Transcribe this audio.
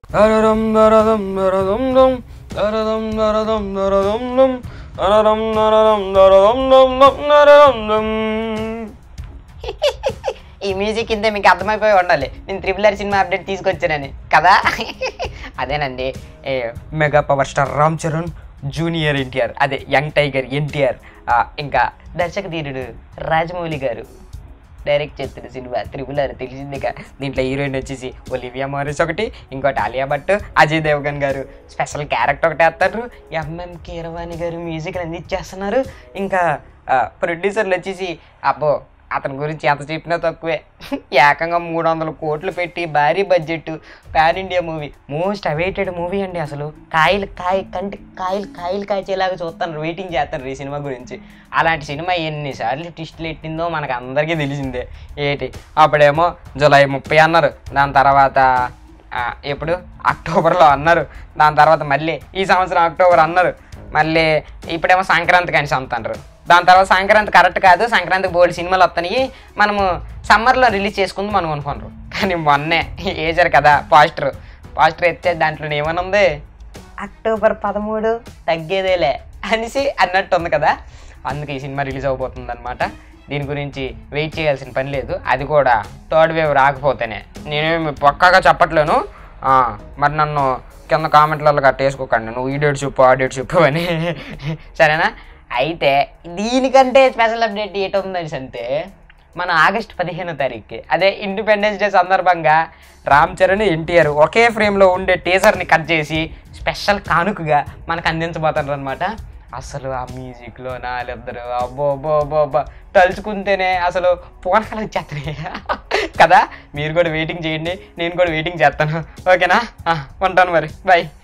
దరదం దరదం దరదం దం దరదం దరదం దరదం దం దరదం దరదం దరదం దం దం దరదం దం ఈ మ్యూజిక్ ఇంతే మీకు అర్థమైపోయి ఉండాలి నేను త్రిపుల్ ఆర్ సినిమా అప్డేట్ తీసుకొచ్చానని కదా అదేనండి ఏ, mega power star Ram Charan junior NTR అదే యంగ్ టైగర్ ఎన్టీఆర్ ఇంకా దర్శక ధీరుడు రాజమౌళి గారు డైరెక్ట్ చేస్తున్న సినిమా త్రిపుల్ ఆర్ తెలిసిందిగా దీంట్లో హీరోయిన్ వచ్చేసి ఒలివియా మారిస్ ఒకటి ఇంకోటి ఆలియా భట్ అజయ్ దేవగన్ గారు స్పెషల్ క్యారెక్టర్ ఒకటి వేస్తారు ఎంఎం కీరవాణి గారు మ్యూజిక్ అందించేస్తున్నారు ఇంకా ప్రొడ్యూసర్లు వచ్చేసి అబ్బో అతని గురించి ఎంత చెప్పినా తక్కువే ఏకంగా మూడు వందల కోట్లు పెట్టి భారీ budget pan India movie most awaited movie అండి అసలు కాయలు కాయ కంటి కాయలు కాయలు కాచేలాగా చూస్తాను వెయిటింగ్ చేస్తాను ఈ సినిమా గురించి అలాంటి సినిమా ఎన్నిసార్లు ట్విస్టులు ఎట్టిందో మనకు అందరికీ తెలిసిందే ఏంటి అప్పుడేమో జూలై ముప్పై అన్నారు దాని తర్వాత ఆ, ఎప్పుడు అక్టోబర్లో అన్నారు దాని తర్వాత మళ్ళీ ఈ సంవత్సరం అక్టోబర్ అన్నారు మళ్ళీ ఇప్పుడేమో సంక్రాంతి కనిసి అంటారు దాని తర్వాత సంక్రాంతి కరెక్ట్ కాదు సంక్రాంతికి బోల్డ్ సినిమాలు వస్తాయి మనము సమ్మర్లో రిలీజ్ చేసుకుంది మనం అనుకున్నారు కానీ మొన్నే వేసారు కదా పాస్టర్ పాస్టర్ ఎత్తే దాంట్లో ఏమనుంది అక్టోబర్ పదమూడు తగ్గేదేలే అనేసి అన్నట్టు ఉంది కదా అందుకే ఈ సినిమా రిలీజ్ అవబోతుంది అనమాట దీని గురించి వెయిట్ చేయాల్సిన పని లేదు అది కూడా థర్డ్ వేవ్ రాకపోతేనే నేనేమి పక్కాగా చెప్పట్లేను ఆ, మరి నన్ను కింద కామెంట్లలో కట్టేసుకోకండి నువ్వు ఈ డేట్ చెప్పు ఆ డేట్ చెప్పు అని సరేనా అయితే దీనికంటే స్పెషల్ అప్డేట్ ఏటుంది అంటే మన ఆగస్ట్ పదిహేనో తారీఖుకి అదే ఇండిపెండెన్స్ డే సందర్భంగా రామ్ చరణ్ ఎన్టీఆర్ ఒకే ఫ్రేమ్లో ఉండే టీజర్ని కట్ చేసి స్పెషల్ కానుకగా మనకు అందించబోతారు అనమాట అసలు ఆ మ్యూజిక్లో నాలిద్దరు అబ్బో అబ్బో అబ్బో అబ్బో తలుచుకుంటేనే అసలు పోనకాలు వచ్చేస్తున్నాయి కదా మీరు కూడా వెయిటింగ్ చేయండి నేను కూడా వెయిటింగ్ చేస్తాను ఓకేనా ఆ, ఉంటాను మరి బాయ్